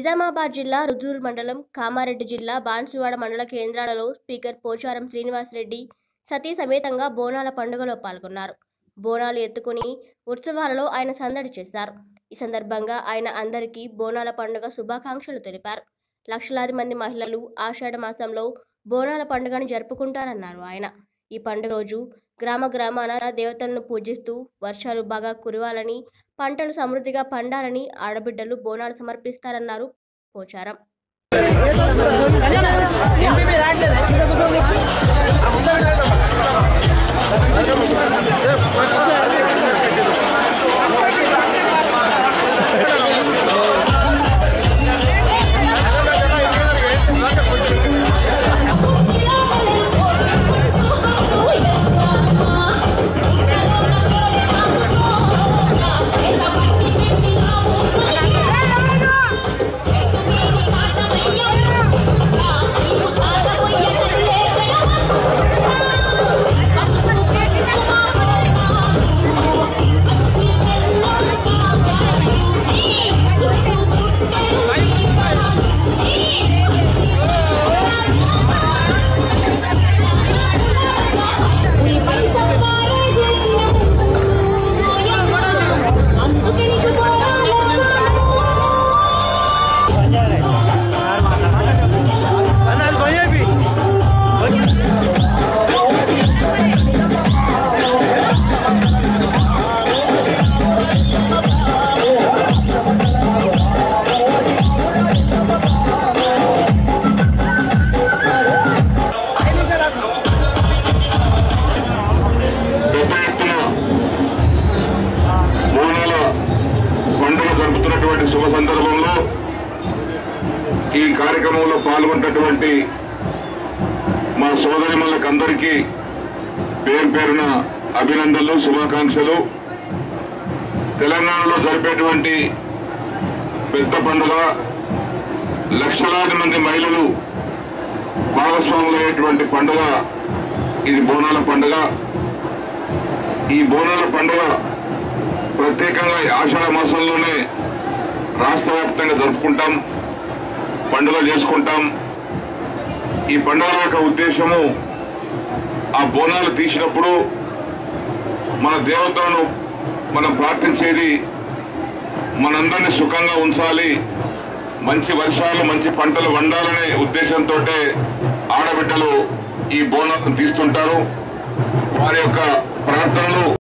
నిజామాబాద్ జిల్లా రుద్రూరు మండలం కామారెడ్డి జిల్లా బాన్సువాడ మండల కేంద్రాలలో స్పీకర్ పోచారం శ్రీనివాసరెడ్డి సతీ సమేతంగా బోనాల పండుగలో పాల్గొన్నారు బోనాలు ఎత్తుకుని ఉత్సవాలలో ఆయన సందడి చేశారు ఈ సందర్భంగా ఆయన అందరికీ బోనాల పండుగ శుభాకాంక్షలు తెలిపారు లక్షలాది మంది మహిళలు ఆషాఢ మాసంలో బోనాల పండుగను జరుపుకుంటారన్నారు ఆయన ఈ పండుగ రోజు గ్రామ గ్రామాన దేవతలను పూజిస్తూ వర్షాలు బాగా కురవాలని పంటలు సమృద్ధిగా పండాలని ఆడబిడ్డలు బోనాలు సమర్పిస్తారన్నారు పోచారం అందుకే నీకు Anas भैया भी పెద్ద ఎత్తున బోనాల పండుగ జరుపుతున్నటువంటి శుభ సందర్భంలో ఈ కార్యక్రమంలో పాల్గొన్నటువంటి మా సోదరిమణులకు అందరికీ పేరు పేరున అభినందనలు శుభాకాంక్షలు తెలంగాణలో జరిపేటువంటి పెద్ద పండుగ లక్షలాది మంది మహిళలు భాగస్వాములయ్యేటువంటి పండుగ ఇది బోనాల పండుగ ఈ బోనాల పండుగ ప్రత్యేకంగా ఈ ఆషాఢ మాసంలోనే రాష్ట్ర వ్యాప్తంగా జరుపుకుంటాం పండుగ చేసుకుంటాం ఈ పండుగల యొక్క ఉద్దేశము ఆ బోనాలు తీసినప్పుడు మన దేవతలను మనం ప్రార్థించేది మనందరినీ సుఖంగా ఉంచాలి మంచి వర్షాలు మంచి పంటలు వండాలనే ఉద్దేశంతో ఆడబిడ్డలు ఈ బోనాలను తీస్తుంటారు వారి యొక్క ప్రార్థనలు